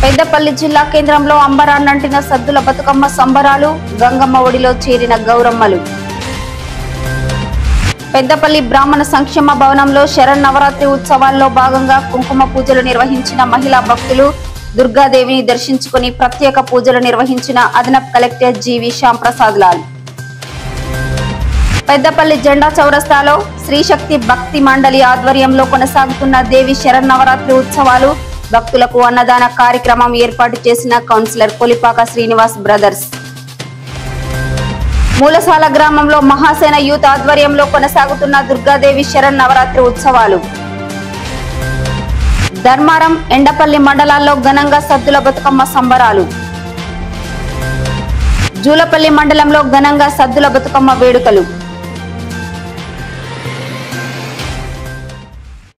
పెద్దపల్లి జిల్లా కేంద్రంలో అంబరాన్నంటిన సద్దుల బతుకమ్మ సంబరాలు గంగమ్మ ఒడిలో చేరిన గౌరమ్మలు పెద్దపల్లి బ్రాహ్మణ సంక్షేమ భవనంలో శరన్నవరాత్రి ఉత్సవాల్లో భాగంగా కుంకుమ పూజలు నిర్వహించిన మహిళా భక్తులు దుర్గాదేవిని దర్శించుకుని ప్రత్యేక పూజలు నిర్వహించిన అదనపు కలెక్టర్ జీవి శ్యామ్ ప్రసాద్ లాల్ పెద్దపల్లి జెండా చౌరస్తాలో శ్రీశక్తి భక్తి మండలి ఆధ్వర్యంలో కొనసాగుతున్న దేవి శరన్నవరాత్రి ఉత్సవాలు భక్తులకు అన్నదాన కార్యక్రమం ఏర్పాటు చేసిన కౌన్సిలర్ కొలిపాక శ్రీనివాస్ బ్రదర్స్ మూలసాల గ్రామంలో మహాసేన యూత్ ఆధ్వర్యంలో కొనసాగుతున్న దుర్గాదేవి శరణ్ నవరాత్రి ఉత్సవాలు ధర్మారం ఎండపల్లి మండలాల్లో ఘనంగా సద్దుల బతుకమ్మ సంబరాలు జూలపల్లి మండలంలో ఘనంగా సద్దుల బతుకమ్మ వేడుకలు